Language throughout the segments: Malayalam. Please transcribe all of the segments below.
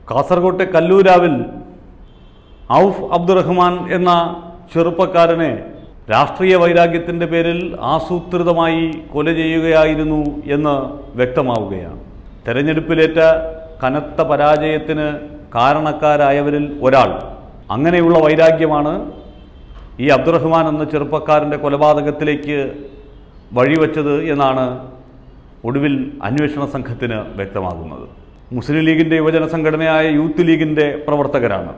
കാസർകോട്ടെ കല്ലൂരാവിൽ ഔഫ് അബ്ദുറഹ്മാൻ എന്ന ചെറുപ്പക്കാരനെ രാഷ്ട്രീയ വൈരാഗ്യത്തിൻ്റെ പേരിൽ ആസൂത്രിതമായി കൊല ചെയ്യുകയായിരുന്നു എന്ന് വ്യക്തമാവുകയാണ് തെരഞ്ഞെടുപ്പിലേറ്റ കനത്ത പരാജയത്തിന് കാരണക്കാരായവരിൽ ഒരാൾ അങ്ങനെയുള്ള വൈരാഗ്യമാണ് ഈ അബ്ദുറഹ്മാൻ എന്ന ചെറുപ്പക്കാരൻ്റെ കൊലപാതകത്തിലേക്ക് വഴിവെച്ചത് എന്നാണ് ഒടുവിൽ അന്വേഷണ സംഘത്തിന് വ്യക്തമാകുന്നത് മുസ്ലിം ലീഗിൻ്റെ യുവജന സംഘടനയായ യൂത്ത് ലീഗിൻ്റെ പ്രവർത്തകരാണ്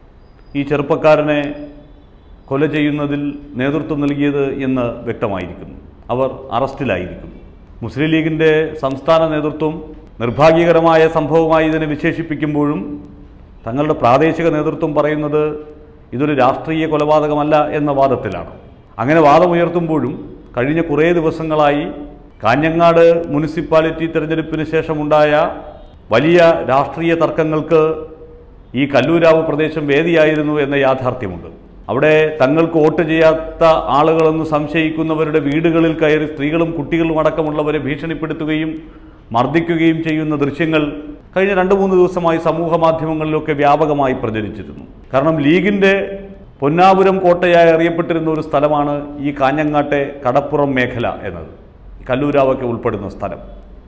ഈ ചെറുപ്പക്കാരനെ കൊല ചെയ്യുന്നതിൽ നേതൃത്വം നൽകിയത് എന്ന് വ്യക്തമായിരിക്കുന്നു അവർ അറസ്റ്റിലായിരിക്കുന്നു മുസ്ലിം ലീഗിൻ്റെ സംസ്ഥാന നേതൃത്വം നിർഭാഗ്യകരമായ സംഭവമായി ഇതിനെ വിശേഷിപ്പിക്കുമ്പോഴും തങ്ങളുടെ പ്രാദേശിക നേതൃത്വം പറയുന്നത് ഇതൊരു രാഷ്ട്രീയ കൊലപാതകമല്ല എന്ന വാദത്തിലാണ് അങ്ങനെ വാദമുയർത്തുമ്പോഴും കഴിഞ്ഞ കുറേ ദിവസങ്ങളായി കാഞ്ഞങ്ങാട് മുനിസിപ്പാലിറ്റി തെരഞ്ഞെടുപ്പിന് ശേഷമുണ്ടായ വലിയ രാഷ്ട്രീയ തർക്കങ്ങൾക്ക് ഈ കല്ലൂരാവ് പ്രദേശം വേദിയായിരുന്നു എന്ന യാഥാർത്ഥ്യമുണ്ട് അവിടെ തങ്ങൾക്ക് വോട്ട് ചെയ്യാത്ത ആളുകളെന്ന് സംശയിക്കുന്നവരുടെ വീടുകളിൽ കയറി സ്ത്രീകളും കുട്ടികളും അടക്കമുള്ളവരെ ഭീഷണിപ്പെടുത്തുകയും മർദ്ദിക്കുകയും ചെയ്യുന്ന ദൃശ്യങ്ങൾ കഴിഞ്ഞ രണ്ട് മൂന്ന് ദിവസമായി സമൂഹ മാധ്യമങ്ങളിലൊക്കെ വ്യാപകമായി പ്രചരിച്ചിരുന്നു കാരണം ലീഗിൻ്റെ പൊന്നാപുരം കോട്ടയായി അറിയപ്പെട്ടിരുന്ന ഒരു സ്ഥലമാണ് ഈ കാഞ്ഞങ്ങാട്ടെ കടപ്പുറം മേഖല എന്നത് കല്ലൂരാവൊക്കെ ഉൾപ്പെടുന്ന സ്ഥലം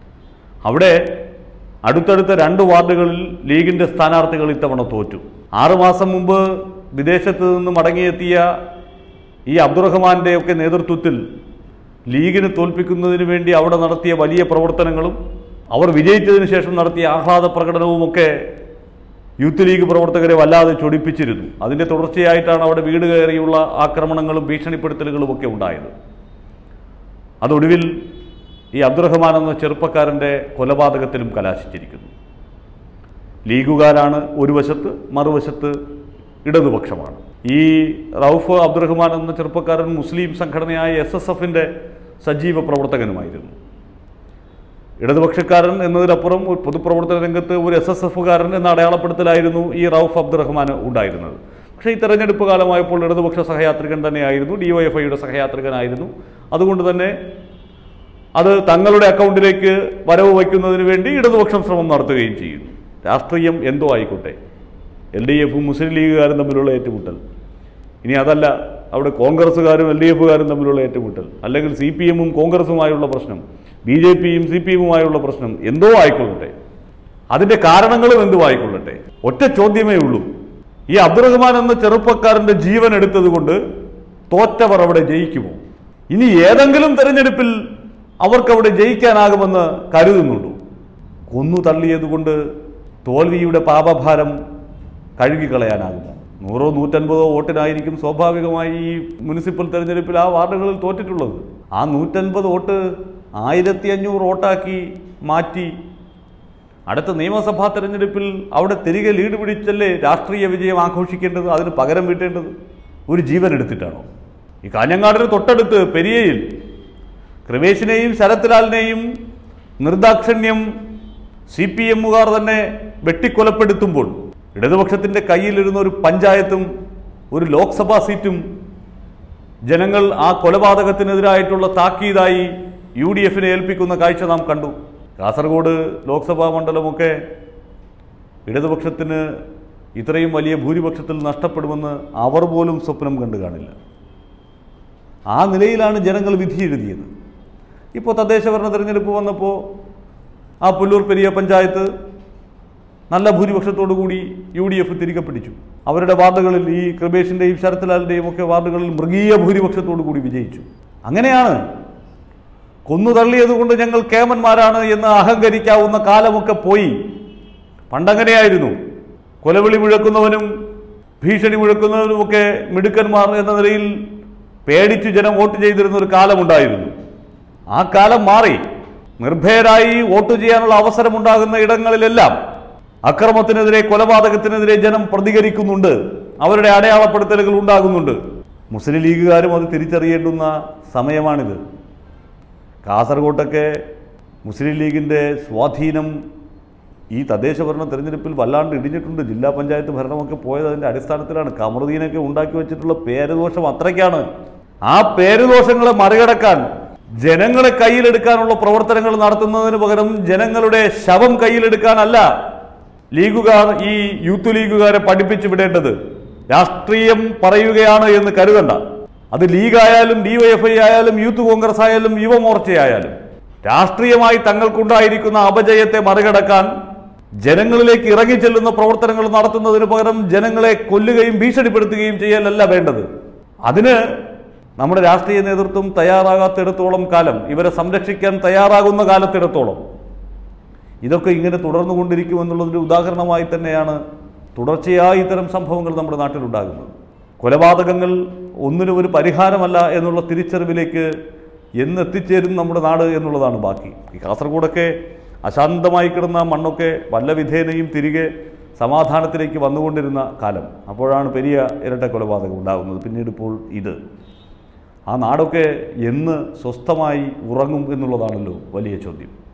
അവിടെ അടുത്തടുത്ത രണ്ട് വാർഡുകളിൽ ലീഗിൻ്റെ സ്ഥാനാർത്ഥികൾ ഇത്തവണ തോറ്റു ആറുമാസം മുമ്പ് വിദേശത്ത് നിന്ന് മടങ്ങിയെത്തിയ ഈ അബ്ദുറഹ്മാൻ്റെ ഒക്കെ നേതൃത്വത്തിൽ ലീഗിനെ തോൽപ്പിക്കുന്നതിന് വേണ്ടി അവിടെ നടത്തിയ വലിയ പ്രവർത്തനങ്ങളും അവർ വിജയിച്ചതിന് ശേഷം നടത്തിയ ആഹ്ലാദ പ്രകടനവുമൊക്കെ യൂത്ത് ലീഗ് പ്രവർത്തകരെ വല്ലാതെ ചൊടിപ്പിച്ചിരുന്നു അതിൻ്റെ തുടർച്ചയായിട്ടാണ് അവിടെ വീട് കയറിയുള്ള ആക്രമണങ്ങളും ഭീഷണിപ്പെടുത്തലുകളും ഒക്കെ ഉണ്ടായത് അതൊടുവിൽ ഈ അബ്ദുറഹ്മാൻ എന്ന ചെറുപ്പക്കാരൻ്റെ കൊലപാതകത്തിലും കലാശിച്ചിരിക്കുന്നു ലീഗുകാരാണ് ഒരു വശത്ത് മറുവശത്ത് ഇടതുപക്ഷമാണ് ഈ റൌഫ് അബ്ദുറഹ്മാൻ എന്ന ചെറുപ്പക്കാരൻ മുസ്ലിം സംഘടനയായ എസ് എസ് എഫിൻ്റെ സജീവ പ്രവർത്തകനുമായിരുന്നു ഇടതുപക്ഷക്കാരൻ എന്നതിനപ്പുറം ഒരു പൊതുപ്രവർത്തന രംഗത്ത് ഒരു എസ് എസ് എഫുകാരൻ എന്ന അടയാളപ്പെടുത്തലായിരുന്നു ഈ റൌഫ് അബ്ദുറഹ്മാൻ ഉണ്ടായിരുന്നത് പക്ഷേ ഈ തെരഞ്ഞെടുപ്പ് കാലമായപ്പോൾ ഇടതുപക്ഷ സഹയാത്രികൻ തന്നെയായിരുന്നു ഡി വൈ എഫ് ഐയുടെ സഹയാത്രികനായിരുന്നു അതുകൊണ്ട് തന്നെ അത് തങ്ങളുടെ അക്കൗണ്ടിലേക്ക് വരവ് വയ്ക്കുന്നതിന് വേണ്ടി ഇടതുപക്ഷം ശ്രമം നടത്തുകയും ചെയ്യുന്നു രാഷ്ട്രീയം എന്തോ ആയിക്കോട്ടെ എൽ ഡി എഫും മുസ്ലിം ലീഗുകാരും തമ്മിലുള്ള ഏറ്റുമുട്ടൽ ഇനി അതല്ല അവിടെ കോൺഗ്രസ്സുകാരും എൽ ഡി എഫുകാരും തമ്മിലുള്ള ഏറ്റുമുട്ടൽ അല്ലെങ്കിൽ സി പി എമ്മും കോൺഗ്രസുമായുള്ള പ്രശ്നം ബി ജെ പിയും സി പി എമ്മുമായുള്ള പ്രശ്നം എന്തോ ആയിക്കൊള്ളട്ടെ അതിൻ്റെ കാരണങ്ങളും എന്തു ആയിക്കൊള്ളട്ടെ ഒറ്റ ചോദ്യമേ ഉള്ളൂ ഈ അബ്ദുറഹ്മാൻ എന്ന ചെറുപ്പക്കാരൻ്റെ ജീവൻ എടുത്തത് കൊണ്ട് തോറ്റവർ അവിടെ ജയിക്കുമോ ഇനി ഏതെങ്കിലും തെരഞ്ഞെടുപ്പിൽ അവർക്ക് അവിടെ ജയിക്കാനാകുമെന്ന് കരുതുന്നുണ്ടോ കൊന്നു തള്ളിയതുകൊണ്ട് തോൽവിയുടെ പാപഭാരം കഴുകിക്കളയാനാകുമോ നൂറോ നൂറ്റൻപതോ വോട്ടിനായിരിക്കും സ്വാഭാവികമായി ഈ മുനിസിപ്പൽ തെരഞ്ഞെടുപ്പിൽ ആ വാർഡുകളിൽ തോറ്റിട്ടുള്ളത് ആ നൂറ്റൻപത് വോട്ട് ആയിരത്തി അഞ്ഞൂറ് വോട്ടാക്കി മാറ്റി അടുത്ത നിയമസഭാ തെരഞ്ഞെടുപ്പിൽ അവിടെ തിരികെ ലീഡ് പിടിച്ചല്ലേ രാഷ്ട്രീയ വിജയം ആഘോഷിക്കേണ്ടത് അതിന് പകരം വീട്ടേണ്ടത് ഒരു ജീവൻ എടുത്തിട്ടാണോ ഈ കാഞ്ഞങ്ങാടിന് തൊട്ടടുത്ത് പെരിയയിൽ കൃപേഷിനെയും ശരത്ലാലിനെയും നിർദാക്ഷിണ്യം സി പി എമ്മുകാർ തന്നെ വെട്ടിക്കൊലപ്പെടുത്തുമ്പോൾ ഇടതുപക്ഷത്തിൻ്റെ കയ്യിലിരുന്ന ഒരു പഞ്ചായത്തും ഒരു ലോക്സഭാ സീറ്റും ജനങ്ങൾ ആ കൊലപാതകത്തിനെതിരായിട്ടുള്ള താക്കീതായി യു ഡി എഫിനെ ഏൽപ്പിക്കുന്ന കാഴ്ച നാം കണ്ടു കാസർഗോഡ് ലോക്സഭാ മണ്ഡലമൊക്കെ ഇടതുപക്ഷത്തിന് ഇത്രയും വലിയ ഭൂരിപക്ഷത്തിൽ നഷ്ടപ്പെടുമെന്ന് അവർ പോലും സ്വപ്നം കണ്ടു കാണില്ല ആ നിലയിലാണ് ജനങ്ങൾ വിധി എഴുതിയത് ഇപ്പോൾ തദ്ദേശ ഭരണ തെരഞ്ഞെടുപ്പ് വന്നപ്പോൾ ആ പുല്ലൂർ പെരിയ പഞ്ചായത്ത് നല്ല ഭൂരിപക്ഷത്തോടു കൂടി യു ഡി എഫ് തിരികെ പിടിച്ചു അവരുടെ വാർഡുകളിൽ ഈ കൃപേഷിൻ്റെയും ശരത്ലാലിൻ്റെയും ഒക്കെ വാർഡുകളിൽ മൃഗീയ ഭൂരിപക്ഷത്തോടു കൂടി വിജയിച്ചു അങ്ങനെയാണ് കൊന്നു തള്ളിയതുകൊണ്ട് ഞങ്ങൾ കേമന്മാരാണ് എന്ന് അഹങ്കരിക്കാവുന്ന കാലമൊക്കെ പോയി പണ്ടങ്ങനെയായിരുന്നു കൊലവിളി മുഴക്കുന്നവനും ഭീഷണി മുഴക്കുന്നവനുമൊക്കെ മിടുക്കന്മാർ എന്ന നിലയിൽ പേടിച്ച് ജനം വോട്ട് ചെയ്തിരുന്ന ഒരു കാലമുണ്ടായിരുന്നു ആ കാലം മാറി നിർഭയരായി വോട്ട് ചെയ്യാനുള്ള അവസരമുണ്ടാകുന്ന ഇടങ്ങളിലെല്ലാം അക്രമത്തിനെതിരെ കൊലപാതകത്തിനെതിരെ ജനം പ്രതികരിക്കുന്നുണ്ട് അവരുടെ അടയാളപ്പെടുത്തലുകൾ ഉണ്ടാകുന്നുണ്ട് മുസ്ലിം ലീഗുകാരും അത് തിരിച്ചറിയേണ്ടുന്ന സമയമാണിത് കാസർഗോട്ടൊക്കെ മുസ്ലിം ലീഗിൻ്റെ സ്വാധീനം ഈ തദ്ദേശ ഭരണ തെരഞ്ഞെടുപ്പിൽ വല്ലാണ്ട് ഇടിഞ്ഞിട്ടുണ്ട് ജില്ലാ പഞ്ചായത്ത് ഭരണമൊക്കെ പോയത് അതിൻ്റെ അടിസ്ഥാനത്തിലാണ് കമറുദ്ദീനൊക്കെ ഉണ്ടാക്കി വെച്ചിട്ടുള്ള പേരുദോഷം അത്രയ്ക്കാണ് ആ പേരുദോഷങ്ങളെ മറികടക്കാൻ ജനങ്ങളെ കയ്യിലെടുക്കാനുള്ള പ്രവർത്തനങ്ങൾ നടത്തുന്നതിന് പകരം ജനങ്ങളുടെ ശവം കയ്യിലെടുക്കാനല്ല ലീഗുകാർ ഈ യൂത്ത് ലീഗുകാരെ പഠിപ്പിച്ചു വിടേണ്ടത് രാഷ്ട്രീയം പറയുകയാണ് എന്ന് കരുതണ്ട അത് ലീഗായാലും ഡിവൈഎഫ്ഐ ആയാലും യൂത്ത് കോൺഗ്രസ് ആയാലും യുവമോർച്ചയായാലും രാഷ്ട്രീയമായി തങ്ങൾക്കുണ്ടായിരിക്കുന്ന അപജയത്തെ മറികടക്കാൻ ജനങ്ങളിലേക്ക് ഇറങ്ങിച്ചെല്ലുന്ന പ്രവർത്തനങ്ങൾ നടത്തുന്നതിന് പകരം ജനങ്ങളെ കൊല്ലുകയും ഭീഷണിപ്പെടുത്തുകയും ചെയ്യലല്ല വേണ്ടത് അതിന് നമ്മുടെ രാഷ്ട്രീയ നേതൃത്വം തയ്യാറാകാത്തിടത്തോളം കാലം ഇവരെ സംരക്ഷിക്കാൻ തയ്യാറാകുന്ന കാലത്തിടത്തോളം ഇതൊക്കെ ഇങ്ങനെ തുടർന്നുകൊണ്ടിരിക്കുമെന്നുള്ളതിൻ്റെ ഉദാഹരണമായി തന്നെയാണ് തുടർച്ചയായി ഇത്തരം സംഭവങ്ങൾ നമ്മുടെ നാട്ടിലുണ്ടാകുന്നത് കൊലപാതകങ്ങൾ ഒന്നിനും ഒരു പരിഹാരമല്ല എന്നുള്ള തിരിച്ചറിവിലേക്ക് എന്നെത്തിച്ചേരും നമ്മുടെ നാട് എന്നുള്ളതാണ് ബാക്കി ഈ കാസർഗോഡൊക്കെ അശാന്തമായി കിടന്ന മണ്ണൊക്കെ വല്ല വിധേനയും തിരികെ സമാധാനത്തിലേക്ക് വന്നുകൊണ്ടിരുന്ന കാലം അപ്പോഴാണ് പെരിയ ഇരട്ട കൊലപാതകം ഉണ്ടാകുന്നത് പിന്നീട് ഇപ്പോൾ ഇത് ആ നാടൊക്കെ എന്ന് സ്വസ്ഥമായി ഉറങ്ങും എന്നുള്ളതാണല്ലോ വലിയ ചോദ്യം